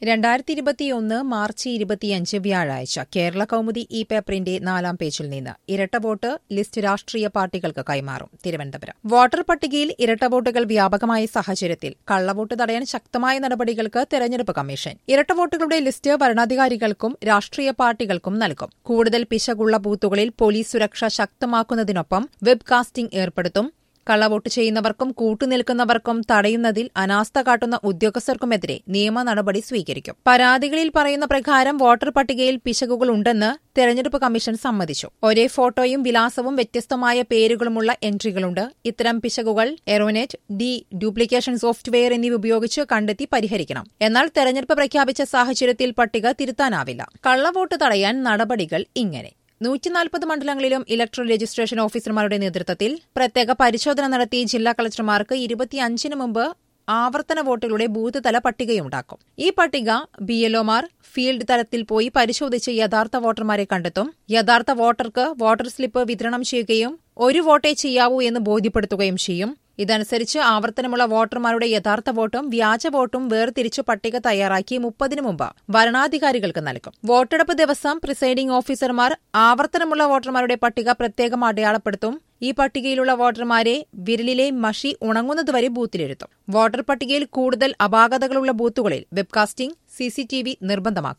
രണ്ടായിരത്തി ഇരുപത്തിയൊന്ന് മാർച്ച് ഇരുപത്തിയഞ്ച് വ്യാഴാഴ്ച കേരള കൌമുദി ഇ പേപ്പറിന്റെ നാലാം പേജിൽ നിന്ന് ഇരട്ട വോട്ട് ലിസ്റ്റ് രാഷ്ട്രീയ പാർട്ടികൾക്ക് കൈമാറും തിരുവനന്തപുരം വോട്ടർ പട്ടികയിൽ ഇരട്ട വോട്ടുകൾ വ്യാപകമായ സാഹചര്യത്തിൽ കള്ളവോട്ട് തടയാൻ ശക്തമായ നടപടികൾക്ക് തെരഞ്ഞെടുപ്പ് കമ്മീഷൻ ഇരട്ട വോട്ടുകളുടെ ലിസ്റ്റ് ഭരണാധികാരികൾക്കും രാഷ്ട്രീയ പാർട്ടികൾക്കും നൽകും കൂടുതൽ പിശകുള്ള ബൂത്തുകളിൽ പോലീസ് സുരക്ഷ ശക്തമാക്കുന്നതിനൊപ്പം വെബ്കാസ്റ്റിംഗ് ഏർപ്പെടുത്തും കള്ളവോട്ട് ചെയ്യുന്നവർക്കും കൂട്ടുനിൽക്കുന്നവർക്കും തടയുന്നതിൽ അനാസ്ഥ കാട്ടുന്ന ഉദ്യോഗസ്ഥർക്കുമെതിരെ നിയമ നടപടി സ്വീകരിക്കും പരാതികളിൽ പറയുന്ന പ്രകാരം വോട്ടർ പട്ടികയിൽ പിശകുകൾ ഉണ്ടെന്ന് തെരഞ്ഞെടുപ്പ് കമ്മീഷൻ സമ്മതിച്ചു ഒരേ ഫോട്ടോയും വിലാസവും വ്യത്യസ്തമായ പേരുകളുമുള്ള എൻട്രികളുണ്ട് ഇത്തരം പിശകുകൾ എറോനെറ്റ് ഡി ഡ്യൂപ്ലിക്കേഷൻ സോഫ്റ്റ്വെയർ എന്നിവ ഉപയോഗിച്ച് കണ്ടെത്തി പരിഹരിക്കണം എന്നാൽ തെരഞ്ഞെടുപ്പ് പ്രഖ്യാപിച്ച സാഹചര്യത്തിൽ പട്ടിക തിരുത്താനാവില്ല കള്ളവോട്ട് തടയാൻ നടപടികൾ ഇങ്ങനെ നൂറ്റിനാൽപ്പത് മണ്ഡലങ്ങളിലും ഇലക്ട്രൽ രജിസ്ട്രേഷൻ ഓഫീസർമാരുടെ നേതൃത്വത്തിൽ പ്രത്യേക പരിശോധന നടത്തി ജില്ലാ കളക്ടർമാർക്ക് ഇരുപത്തിയഞ്ചിന് മുമ്പ് ആവർത്തന വോട്ടുകളുടെ ബൂത്ത് തല പട്ടികയുണ്ടാക്കും ഈ പട്ടിക ബിഎൽഒമാർ ഫീൽഡ് തലത്തിൽ പോയി പരിശോധിച്ച് യഥാർത്ഥ വോട്ടർമാരെ കണ്ടെത്തും യഥാർത്ഥ വോട്ടർക്ക് വോട്ടർ സ്ലിപ്പ് വിതരണം ചെയ്യുകയും ഒരു വോട്ടേ ചെയ്യാവൂ എന്ന് ബോധ്യപ്പെടുത്തുകയും ചെയ്യും ഇതനുസരിച്ച് ആവർത്തനമുള്ള വോട്ടർമാരുടെ യഥാർത്ഥ വോട്ടും വ്യാജ വോട്ടും വേർതിരിച്ചു പട്ടിക തയ്യാറാക്കി മുപ്പതിനു മുമ്പ് വരണാധികാരികൾക്ക് നൽകും വോട്ടെടുപ്പ് ദിവസം പ്രിസൈഡിംഗ് ഓഫീസർമാർ ആവർത്തനമുള്ള വോട്ടർമാരുടെ പട്ടിക പ്രത്യേകം അടയാളപ്പെടുത്തും ഈ പട്ടികയിലുള്ള വോട്ടർമാരെ വിരലിലെ മഷി ഉണങ്ങുന്നതുവരെ ബൂത്തിലിരുത്തും വോട്ടർ പട്ടികയിൽ കൂടുതൽ അപാകതകളുള്ള ബൂത്തുകളിൽ വെബ്കാസ്റ്റിംഗ് സിസിടിവി നിർബന്ധമാക്കും